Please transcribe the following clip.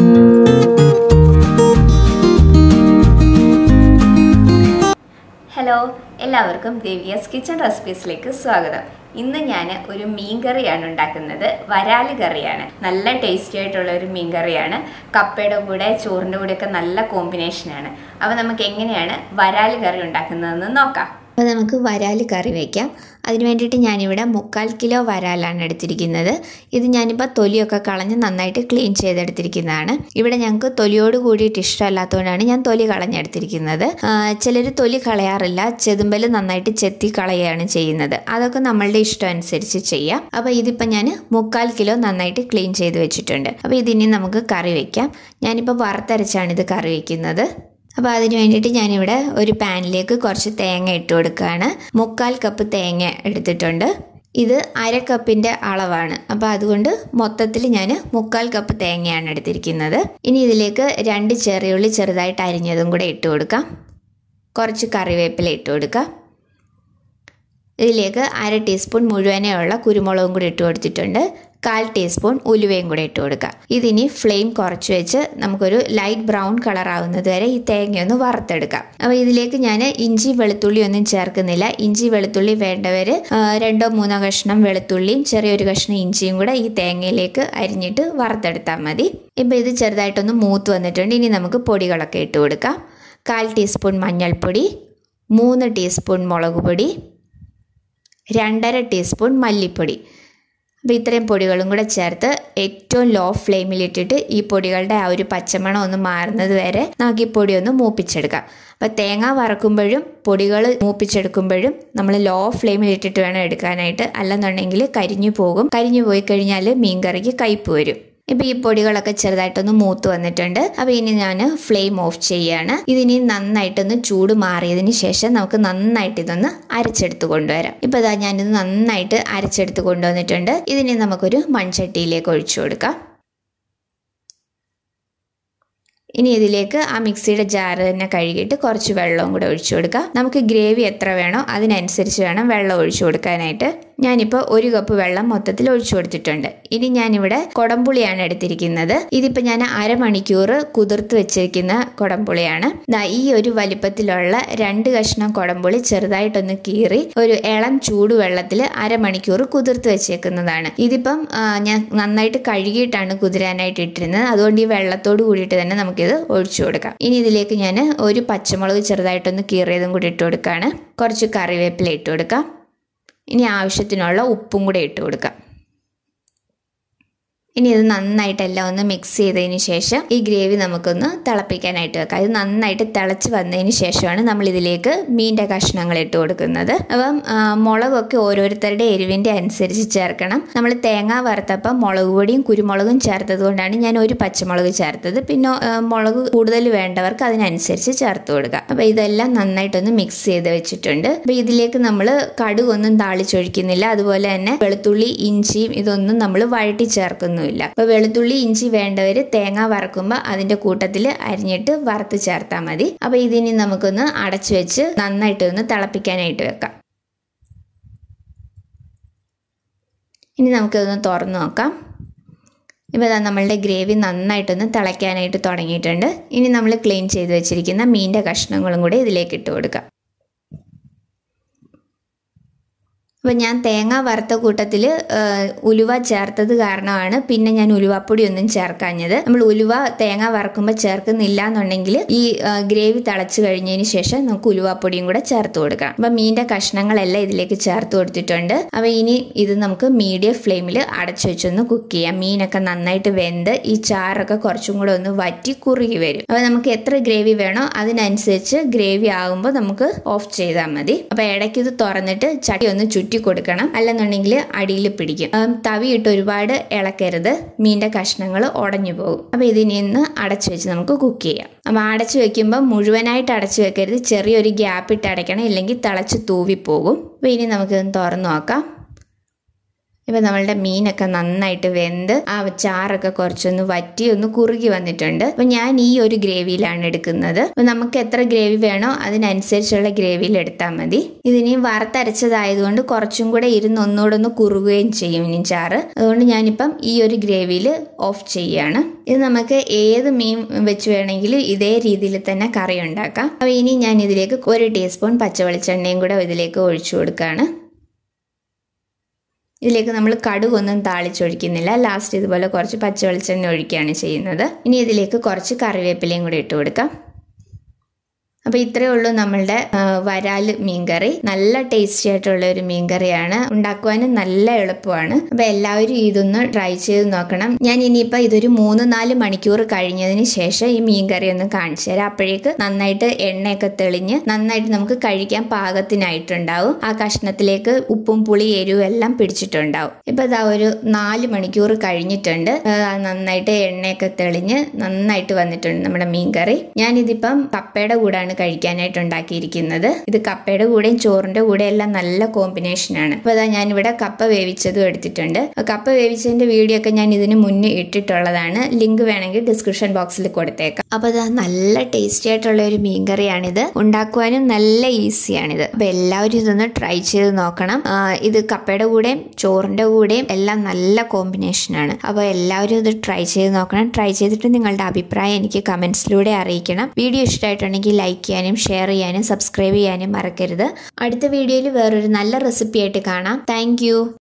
hello എല്ലാവർക്കും ദേവിയസ് kitchen റെസിപ്പീസിലേക്ക് സ്വാഗതം ഇന്ന് ഞാൻ ഒരു മീൻ കറിയാണ് ഉണ്ടാക്കുന്നത് വരാല് കറിയാണ് നല്ല ടേസ്റ്റി ആയിട്ടുള്ള ഒരു മീൻ കറിയാണ് കപ്പയുടെ കൂടെ ചോറിൻ്റെ കൂടെയൊക്കെ നല്ല കോമ്പിനേഷനാണ് അപ്പോൾ നമുക്ക് എങ്ങനെയാണ് വരാല് കറി ഉണ്ടാക്കുന്നതെന്ന് നോക്കാം അപ്പോൾ നമുക്ക് വരാൽ കറി വയ്ക്കാം അതിന് വേണ്ടിയിട്ട് ഞാനിവിടെ മുക്കാൽ കിലോ വരാലാണ് എടുത്തിരിക്കുന്നത് ഇത് ഞാനിപ്പോൾ തൊലിയൊക്കെ കളഞ്ഞ് നന്നായിട്ട് ക്ലീൻ ചെയ്തെടുത്തിരിക്കുന്നതാണ് ഇവിടെ ഞങ്ങൾക്ക് തൊലിയോട് കൂടിയിട്ട് ഇഷ്ടമല്ലാത്തതുകൊണ്ടാണ് ഞാൻ തൊലി കളഞ്ഞെടുത്തിരിക്കുന്നത് ചിലർ തൊലി കളയാറില്ല ചെതുമ്പൽ നന്നായിട്ട് ചെത്തി കളയുകയാണ് ചെയ്യുന്നത് അതൊക്കെ നമ്മളുടെ ഇഷ്ടം അനുസരിച്ച് ചെയ്യാം അപ്പോൾ ഇതിപ്പോൾ ഞാൻ മുക്കാൽ കിലോ നന്നായിട്ട് ക്ലീൻ ചെയ്ത് വെച്ചിട്ടുണ്ട് അപ്പോൾ ഇതിനി നമുക്ക് കറി വയ്ക്കാം ഞാനിപ്പോൾ വറുത്തരച്ചാണ് ഇത് കറി വയ്ക്കുന്നത് അപ്പോൾ അതിന് വേണ്ടിയിട്ട് ഞാനിവിടെ ഒരു പാനിലേക്ക് കുറച്ച് തേങ്ങ ഇട്ട് കൊടുക്കുകയാണ് മുക്കാൽ കപ്പ് തേങ്ങ എടുത്തിട്ടുണ്ട് ഇത് അര കപ്പിൻ്റെ അളവാണ് അപ്പോൾ അതുകൊണ്ട് മൊത്തത്തിൽ ഞാൻ മുക്കാൽ കപ്പ് തേങ്ങയാണ് എടുത്തിരിക്കുന്നത് ഇനി ഇതിലേക്ക് രണ്ട് ചെറിയുള്ളി ചെറുതായിട്ട് അരിഞ്ഞതും കൂടെ ഇട്ട് കൊടുക്കാം കുറച്ച് കറിവേപ്പില ഇട്ട് കൊടുക്കാം ഇതിലേക്ക് അര ടീസ്പൂൺ മുഴുവനെയുള്ള കുരുമുളകും കൂടി ഇട്ട് കൊടുത്തിട്ടുണ്ട് കാൽ ടീസ്പൂൺ ഉലുവയും കൂടെ ഇട്ട് കൊടുക്കുക ഇതിനി ഫ്ലെയിം കുറച്ച് വെച്ച് നമുക്കൊരു ലൈറ്റ് ബ്രൗൺ കളർ ആവുന്നത് വരെ ഈ തേങ്ങയൊന്ന് വറുത്തെടുക്കാം അപ്പോൾ ഇതിലേക്ക് ഞാൻ ഇഞ്ചി വെളുത്തുള്ളി ഒന്നും ചേർക്കുന്നില്ല ഇഞ്ചി വെളുത്തുള്ളി വേണ്ടവർ രണ്ടോ മൂന്നോ കഷ്ണം വെളുത്തുള്ളിയും ചെറിയൊരു കഷ്ണം ഇഞ്ചിയും കൂടെ ഈ തേങ്ങയിലേക്ക് അരിഞ്ഞിട്ട് വറുത്തെടുത്താൽ മതി ഇപ്പോൾ ഇത് ചെറുതായിട്ടൊന്ന് മൂത്ത് വന്നിട്ടുണ്ട് ഇനി നമുക്ക് പൊടികളൊക്കെ ഇട്ട് കൊടുക്കാം കാൽ ടീസ്പൂൺ മഞ്ഞൾപ്പൊടി മൂന്ന് ടീസ്പൂൺ മുളക് പൊടി രണ്ടര ടീസ്പൂൺ മല്ലിപ്പൊടി അപ്പോൾ ഇത്രയും പൊടികളും കൂടെ ചേർത്ത് ഏറ്റവും ലോ ഫ്ലെയിമിലിട്ടിട്ട് ഈ പൊടികളുടെ ആ ഒരു പച്ചമണം ഒന്ന് മാറുന്നത് വരെ നമുക്ക് ഈ പൊടി ഒന്ന് മൂപ്പിച്ചെടുക്കാം അപ്പോൾ തേങ്ങ വറക്കുമ്പോഴും പൊടികൾ മൂപ്പിച്ചെടുക്കുമ്പോഴും നമ്മൾ ലോ ഫ്ലെയിമിലിട്ടിട്ട് വേണം എടുക്കാനായിട്ട് അല്ലെന്നുണ്ടെങ്കിൽ കരിഞ്ഞു പോകും കരിഞ്ഞു പോയി കഴിഞ്ഞാൽ മീൻ കറിക്ക് കയ്പ്പ് വരും ഇപ്പം ഈ പൊടികളൊക്കെ ചെറുതായിട്ടൊന്ന് മൂത്ത് വന്നിട്ടുണ്ട് അപ്പോൾ ഇനി ഞാൻ ഫ്ലെയിം ഓഫ് ചെയ്യാണ് ഇതിനി നന്നായിട്ടൊന്ന് ചൂട് മാറിയതിന് ശേഷം നമുക്ക് നന്നായിട്ട് ഇതൊന്ന് അരച്ചെടുത്ത് കൊണ്ടുവരാം ഇപ്പോൾ ഇതാ ഞാനിത് നന്നായിട്ട് അരച്ചെടുത്ത് കൊണ്ടുവന്നിട്ടുണ്ട് ഇതിനി നമുക്കൊരു മൺചട്ടിയിലേക്ക് ഒഴിച്ചു കൊടുക്കാം ഇനി ഇതിലേക്ക് ആ മിക്സിയുടെ ജാറ് തന്നെ കഴുകിയിട്ട് കുറച്ച് വെള്ളവും കൂടെ ഒഴിച്ചു കൊടുക്കാം നമുക്ക് ഗ്രേവി എത്ര വേണോ അതിനനുസരിച്ച് വേണം വെള്ളം ഒഴിച്ചു കൊടുക്കാനായിട്ട് ഞാനിപ്പോൾ ഒരു കപ്പ് വെള്ളം മൊത്തത്തിൽ ഒഴിച്ചു കൊടുത്തിട്ടുണ്ട് ഇനി ഞാനിവിടെ കുടംപുളിയാണ് എടുത്തിരിക്കുന്നത് ഇതിപ്പോൾ ഞാൻ അരമണിക്കൂർ കുതിർത്ത് വെച്ചിരിക്കുന്ന കുടംപുളിയാണ് ഈ ഒരു വലിപ്പത്തിലുള്ള രണ്ട് കഷ്ണം കുടംപുളി ചെറുതായിട്ടൊന്ന് കീറി ഒരു ഇളം ചൂടുവെള്ളത്തിൽ അരമണിക്കൂർ കുതിർത്ത് വെച്ചേക്കുന്നതാണ് ഇതിപ്പം ഞാൻ നന്നായിട്ട് കഴുകിയിട്ടാണ് കുതിരാനായിട്ട് ഇട്ടിരുന്നത് അതുകൊണ്ട് ഈ വെള്ളത്തോട് കൂടിയിട്ട് തന്നെ നമുക്കിത് ഒഴിച്ചു കൊടുക്കാം ഇനി ഇതിലേക്ക് ഞാൻ ഒരു പച്ചമുളക് ചെറുതായിട്ടൊന്ന് കീറിയതും കൂടി ഇട്ട് കൊടുക്കുകയാണ് കുറച്ച് കറിവേപ്പില ഇട്ട് കൊടുക്കാം ഇനി ആവശ്യത്തിനുള്ള ഉപ്പും കൂടെ ഇട്ട് കൊടുക്കാം ഇനി ഇത് നന്നായിട്ടെല്ലാം ഒന്ന് മിക്സ് ചെയ്തതിന് ശേഷം ഈ ഗ്രേവി നമുക്കൊന്ന് തിളപ്പിക്കാനായിട്ട് വെക്കാം ഇത് നന്നായിട്ട് തിളച്ച് വന്നതിന് ശേഷമാണ് നമ്മൾ ഇതിലേക്ക് മീൻ്റെ കഷ്ണങ്ങൾ ഇട്ട് കൊടുക്കുന്നത് അപ്പം മുളകൊക്കെ ഓരോരുത്തരുടെ എരിവിൻ്റെ അനുസരിച്ച് ചേർക്കണം നമ്മൾ തേങ്ങ വറുത്തപ്പം മുളക് പൊടിയും കുരുമുളകും ചേർത്തത് കൊണ്ടാണ് ഞാൻ ഒരു പച്ചമുളക് ചേർത്തത് പിന്നെ മുളക് കൂടുതൽ വേണ്ടവർക്ക് അതിനനുസരിച്ച് ചേർത്ത് കൊടുക്കാം അപ്പോൾ ഇതെല്ലാം നന്നായിട്ടൊന്ന് മിക്സ് ചെയ്ത് വെച്ചിട്ടുണ്ട് അപ്പോൾ ഇതിലേക്ക് നമ്മൾ കടുകൊന്നും താളിച്ചൊഴിക്കുന്നില്ല അതുപോലെ തന്നെ വെളുത്തുള്ളി ഇഞ്ചിയും ഇതൊന്നും നമ്മൾ വഴറ്റി ചേർക്കുന്നു ഒന്നുമില്ല അപ്പോൾ വെളുത്തുള്ളി ഇഞ്ചി വേണ്ടവർ തേങ്ങ വറക്കുമ്പോൾ അതിൻ്റെ കൂട്ടത്തിൽ അരിഞ്ഞിട്ട് വറുത്ത് ചേർത്താൽ മതി അപ്പോൾ ഇതിനി നമുക്കൊന്ന് അടച്ചു വെച്ച് നന്നായിട്ട് ഒന്ന് തിളപ്പിക്കാനായിട്ട് വെക്കാം ഇനി നമുക്കിതൊന്ന് തുറന്നു നോക്കാം ഇപ്പോൾ ഇതാ നമ്മളുടെ ഗ്രേവി നന്നായിട്ടൊന്ന് തിളയ്ക്കാനായിട്ട് തുടങ്ങിയിട്ടുണ്ട് ഇനി നമ്മൾ ക്ലീൻ ചെയ്ത് വെച്ചിരിക്കുന്ന മീൻ്റെ കഷ്ണങ്ങളും കൂടി ഇതിലേക്ക് ഇട്ട് കൊടുക്കാം അപ്പോൾ ഞാൻ തേങ്ങ വറുത്ത കൂട്ടത്തിൽ ഉലുവ ചേർത്തത് കാരണമാണ് പിന്നെ ഞാൻ ഉലുവാപ്പൊടി ഒന്നും ചേർക്കാഞ്ഞത് നമ്മൾ ഉലുവ തേങ്ങ വറക്കുമ്പോൾ ചേർക്കുന്നില്ല എന്നുണ്ടെങ്കിൽ ഈ ഗ്രേവി തിളച്ച് കഴിഞ്ഞതിന് ശേഷം നമുക്ക് ഉലുവാപ്പൊടിയും കൂടെ ചേർത്ത് കൊടുക്കണം അപ്പോൾ മീൻ്റെ കഷ്ണങ്ങളെല്ലാം ഇതിലേക്ക് ചേർത്ത് കൊടുത്തിട്ടുണ്ട് അപ്പോൾ ഇനി ഇത് നമുക്ക് മീഡിയം ഫ്ലെയിമിൽ അടച്ചു വെച്ചൊന്ന് കുക്ക് ചെയ്യാം മീനൊക്കെ നന്നായിട്ട് വെന്ത് ഈ ചാറൊക്കെ കുറച്ചും കൂടെ ഒന്ന് വറ്റി കുറുകി വരും അപ്പോൾ നമുക്ക് എത്ര ഗ്രേവി വേണോ അതിനനുസരിച്ച് ഗ്രേവി ആകുമ്പോൾ നമുക്ക് ഓഫ് ചെയ്താൽ മതി അപ്പോൾ ഇടയ്ക്ക് ഇത് തുറന്നിട്ട് ചട്ടി ഒന്ന് ചുറ്റി ചുറ്റി കൊടുക്കണം അല്ലെന്നുണ്ടെങ്കിൽ അടിയിൽ പിടിക്കും തവിയിട്ട് ഒരുപാട് ഇളക്കരുത് മീൻ്റെ കഷ്ണങ്ങൾ ഉടഞ്ഞു പോകും അപ്പോൾ ഇതിനി നിന്ന് അടച്ചു വെച്ച് നമുക്ക് കുക്ക് ചെയ്യാം അപ്പോൾ അടച്ചു വെക്കുമ്പോൾ മുഴുവനായിട്ട് അടച്ചു വെക്കരുത് ചെറിയൊരു ഗ്യാപ്പ് ഇട്ട് അടയ്ക്കണം ഇല്ലെങ്കിൽ തിളച്ച് തൂവിപ്പോകും അപ്പോൾ ഇനി നമുക്കിതൊന്ന് തുറന്നു നോക്കാം ഇപ്പം നമ്മളുടെ മീനൊക്കെ നന്നായിട്ട് വെന്ത് ആ ചാറൊക്കെ കുറച്ചൊന്ന് വറ്റി ഒന്ന് കുറുകി വന്നിട്ടുണ്ട് അപ്പം ഞാൻ ഈ ഒരു ഗ്രേവിയിലാണ് എടുക്കുന്നത് അപ്പം നമുക്ക് എത്ര ഗ്രേവി വേണോ അതിനനുസരിച്ചുള്ള ഗ്രേവിയിൽ എടുത്താൽ മതി ഇതിനി വറുത്തരച്ചതായതുകൊണ്ട് കുറച്ചും കൂടെ ഇരുന്ന് ഒന്നുകൂടെ ഒന്ന് കുറുകുകയും ചെയ്യും ഇനി ചാറ് അതുകൊണ്ട് ഞാനിപ്പം ഈ ഒരു ഗ്രേവിയിൽ ഓഫ് ചെയ്യുകയാണ് ഇത് നമുക്ക് ഏത് മീൻ വെച്ച് വേണമെങ്കിലും ഇതേ രീതിയിൽ തന്നെ കറി ഉണ്ടാക്കാം അപ്പോൾ ഇനി ഞാൻ ഇതിലേക്ക് ഒരു ടീസ്പൂൺ പച്ചവെളിച്ചെണ്ണയും കൂടെ ഇതിലേക്ക് ഒഴിച്ചു കൊടുക്കുകയാണ് ഇതിലേക്ക് നമ്മൾ കടുകൊന്നും താളിച്ചൊഴിക്കുന്നില്ല ലാസ്റ്റ് ഇതുപോലെ കുറച്ച് പച്ച വെളിച്ചെണ്ണ ഒഴിക്കുകയാണ് ചെയ്യുന്നത് ഇനി ഇതിലേക്ക് കുറച്ച് കറിവേപ്പിലയും കൂടി ഇട്ട് കൊടുക്കാം അപ്പോൾ ഇത്രയേ ഉള്ളൂ നമ്മളുടെ വരാൽ മീൻകറി നല്ല ടേസ്റ്റി ആയിട്ടുള്ള ഒരു മീൻകറിയാണ് ഉണ്ടാക്കുവാനും നല്ല എളുപ്പമാണ് അപ്പോൾ എല്ലാവരും ഇതൊന്ന് ട്രൈ ചെയ്ത് നോക്കണം ഞാൻ ഇനിയിപ്പോൾ ഇതൊരു മൂന്ന് നാല് മണിക്കൂർ കഴിഞ്ഞതിന് ശേഷം ഈ മീൻകറി ഒന്ന് കാണിച്ചു തരാം അപ്പോഴേക്ക് നന്നായിട്ട് എണ്ണയൊക്കെ തെളിഞ്ഞ് നന്നായിട്ട് നമുക്ക് കഴിക്കാൻ പാകത്തിനായിട്ടുണ്ടാവും ആ കഷ്ണത്തിലേക്ക് ഉപ്പും പുളി എരിവും എല്ലാം പിടിച്ചിട്ടുണ്ടാവും ഇപ്പോൾ ഇതാ ഒരു നാല് മണിക്കൂർ കഴിഞ്ഞിട്ടുണ്ട് നന്നായിട്ട് എണ്ണയൊക്കെ തെളിഞ്ഞ് നന്നായിട്ട് വന്നിട്ടുണ്ട് നമ്മുടെ മീൻകറി ഞാനിതിപ്പം കപ്പയുടെ കൂടാണ് കഴിക്കാനായിട്ട് ഉണ്ടാക്കിയിരിക്കുന്നത് ഇത് കപ്പയുടെ കൂടെയും ചോറിന്റെ കൂടെ എല്ലാം നല്ല കോമ്പിനേഷനാണ് അപ്പോൾ അതാ ഞാനിവിടെ കപ്പ വേവിച്ചതും എടുത്തിട്ടുണ്ട് കപ്പ വേവിച്ചതിന്റെ വീഡിയോ ഒക്കെ ഞാൻ ഇതിന് മുന്നേ ഇട്ടിട്ടുള്ളതാണ് ലിങ്ക് വേണമെങ്കിൽ ഡിസ്ക്രിപ്ഷൻ ബോക്സിൽ കൊടുത്തേക്കാം അപ്പോൾ അത് നല്ല ടേസ്റ്റി ആയിട്ടുള്ള ഒരു മീൻകറിയാണിത് ഉണ്ടാക്കുവാനും നല്ല ഈസിയാണിത് അപ്പോൾ എല്ലാവരും ഇതൊന്ന് ട്രൈ ചെയ്ത് നോക്കണം ഇത് കപ്പയുടെ കൂടെയും ചോറിന്റെ കൂടെയും എല്ലാം നല്ല കോമ്പിനേഷനാണ് അപ്പോൾ എല്ലാവരും ഇത് ട്രൈ ചെയ്ത് നോക്കണം ട്രൈ ചെയ്തിട്ട് നിങ്ങളുടെ അഭിപ്രായം എനിക്ക് കമൻസിലൂടെ അറിയിക്കണം വീഡിയോ ഇഷ്ടമായിട്ടുണ്ടെങ്കിൽ ലൈക്ക് ചെയ്യാനും ഷെയർ ചെയ്യാനും സബ്സ്ക്രൈബ് ചെയ്യാനും മറക്കരുത് അടുത്ത വീഡിയോയിൽ വേറൊരു നല്ല റെസിപ്പി ആയിട്ട് കാണാം താങ്ക്